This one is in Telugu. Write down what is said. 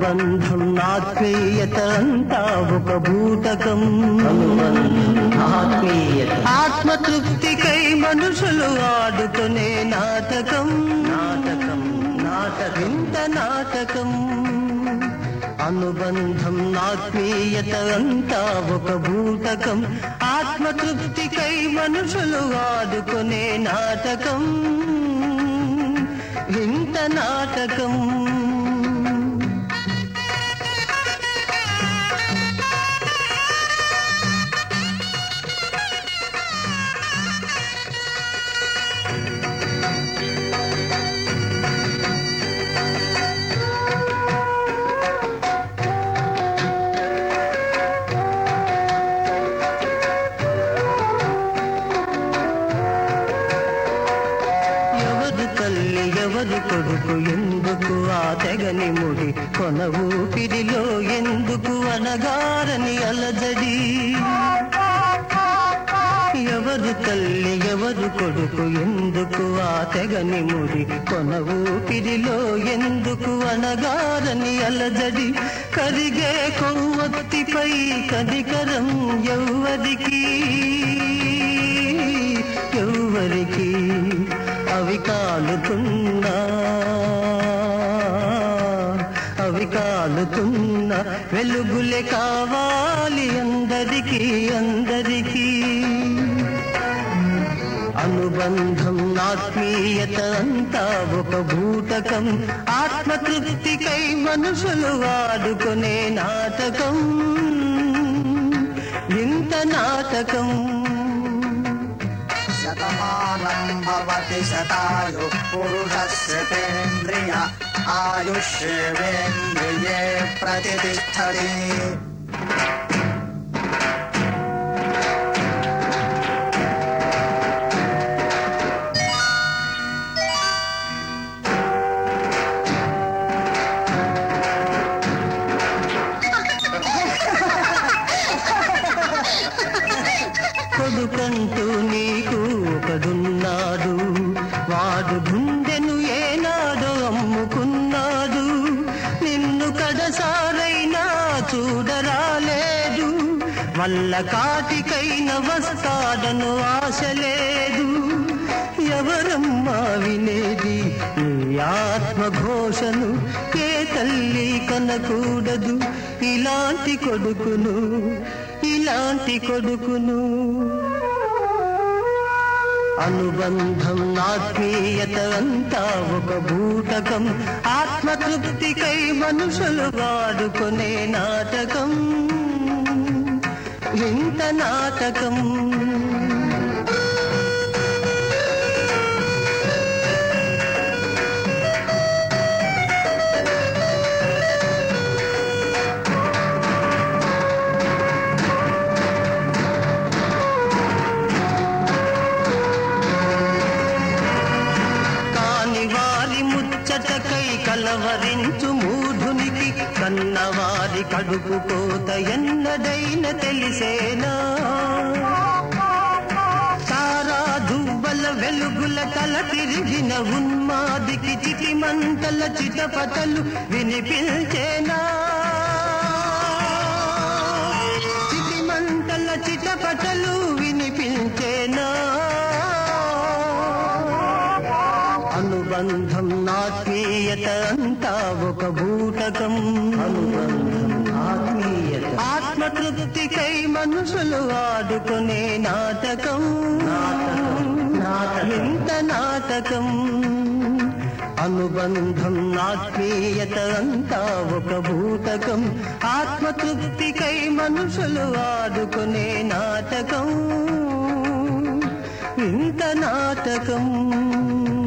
అనుబంధం ఆత్మీయత అంతా ఒక భూతకం ఆత్మీయత ఆత్మతృప్తికై మనుషులు ఆడుకునే నాటకం నాటకం నాటకం వింత నాటకం అనుబంధం ఆత్మీయత అంతా ఒక భూతకం ఆత్మతృప్తికై మనుషులు ఆడుకునే నాటకం వింత నాటకం ఎవరు తల్లి ఎవరు కొడుకు ఎందుకు ఆ తెగని ముడి కొన ఊపిరిలో ఎందుకు అనగారని అలజడి ఎవరు తల్లి ఎవరు కొడుకు ఎందుకు ఆ తెగని ముడి కొన ఊపిరిలో ఎందుకు అనగారని అలజడి కరిగే కొవ్వొత్తిపై కదికరం ఎవ్వరికి ఎవ్వరికి అవి కాలుతున్నా అవి కాలుతున్నా వెలుగులే కావాలి అందరికీ అందరికీ అనుబంధం ఆత్మీయత అంతా ఒక భూతకం ఆత్మతృప్తికై మనుషులు వాడుకునే నాటకం ఇంత నాటకం శతమానం భవతి శతాయు పురుషస్యతేంద్రియ ఆయుష్యేంద్రియే ప్రతిష్టతి కొడుకంటూ నీకు ఒకడున్నాడు వాడు గుండెను ఏనాడు అమ్ముకున్నాడు నిన్ను కడసారైనా చూడరాలేదు వల్ల కాటికైన వస్తాడను ఆశ లేదు ఎవరమ్మా వినేది నీ ఆత్మఘోషను ఏ తల్లి కనకూడదు ఇలాంటి కొడుకును ఇలాంటి కొడుకును అనుబంధం ఆత్మీయత అంతా ఒక భూతకం ఆత్మతృప్తికై మనుషులు వాడుకునే నాటకం ఇంత నాటకం కాని వారి ముచ్చటకై కలవరించు మూఢునికి కన్నవారి కడుపు కోత ఎన్నడైన తెలిసేనా తారా దువ్వల వెలుగుల తల తిరిగిన ఉన్మాదికి చిటి మంటల చిటపటలు వినిపించేనా చిటి మంటల చిటపటలు వినిపించేనా అనుబంధం ఆత్మీయత అంతా ఒక భూతకం అనుబంధం ఆత్మీయత ఆత్మతృప్తికై మనుషులు ఆడుకునే నాటకం నాటకం నాటకం ఇంత నాటకం అనుబంధం ఆత్మీయత అంతా ఒక భూతకం ఆత్మతృప్తికై మనుషులు ఆడుకునే నాటకం ఇంత నాటకం